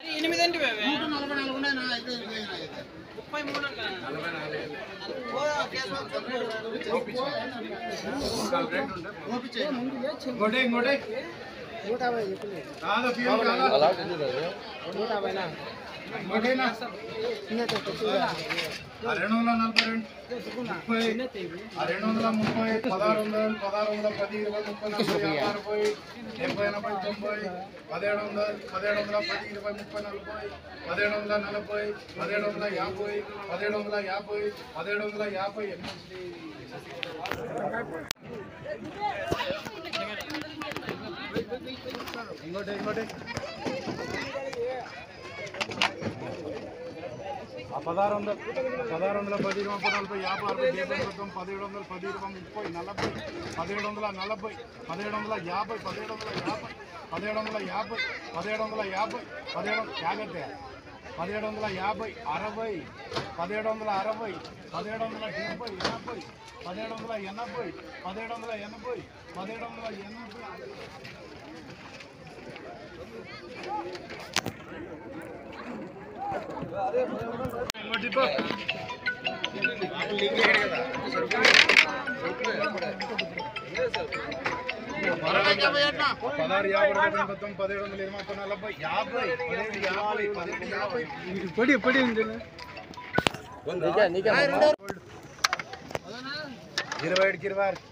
ఎనిమిది అంటే బాబే. నూట నలభై నాలుగు ఉన్నాయి నా అయితే ఇరవై ఉన్నాయి. ముప్పై మూడు అంట. ఓపించే. ఇంకోటి ఇంకోటి కాదు పిఎం కాదు ఇంకోటేనా ఆ రెండు వందల నలభై రెండు ముప్పై ఆ రెండు వందల ముప్పై పదహారు వందలు పదహారు వందల పది ఇరవై ముప్పై నలభై యాభై అరవై డెబ్బై ఎనభై తొంభై పదిహేడు వందలు పదిహేడు వందల పది ఇరవై ముప్పై నలభై పదిహేడు వందల నలభై పదిహేడు వందల యాభై పదిహేడు వందల యాభై పదిహేడు వందల యాభై ఎనిమిది ఇంకోటి ఇంకోటి ఆ పదహారు వందలు పదహారు వందల పది ఇరవై ముప్పై నలభై యాభై అరవై డెబ్బై మొత్తం పదిహేడు వందల పది ఇరవై ముప్పై నలభై పదిహేడు వందల నలభై పదిహేడు వందల యాభై పదిహేడు వందల యాభై పదిహేడు వందల యాభై పదిహేడు వందల యాభై పదిహేడు జాగ్రత్త పదిహేడు వందల యాభై అరవై పదిహేడు వందల అరవై పదిహేడు వందల డెబ్బై ఎనభై పదిహేడు వందల ఎనభై పదిహేడు వందల ఎనభై పదిహేడు వందల ఎనభై ఇంకోటి ఇవ్వు. అరవై యాభై ఏట్నా? పదహారు యాభై డెబ్బై మొత్తం పదిహేడు వందల ఇరవై ముప్పై నలభై యాభై పదిహేడు యాభై పదిహేడు యాభై పొడి పొడి ఇరవై ఏడుకి ఇరవై ఆరు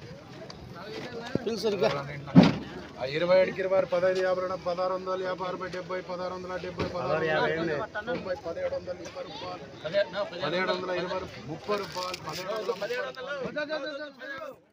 ఆ ఇరవై ఏడుకి ఇరవై ఆరు పదహైదు యాభై రెండు పదహారు వందల యాభై అరవై డెబ్బై పదహారు వందల డెబ్బై పదహారు వందల తొంభై పదిహేడు వందల ఇరవై రూపాయలు పదిహేడు వందల ఇరవై ముప్పై రూపాయలు పదిహేడు వందల ముప్పై రూపాయలు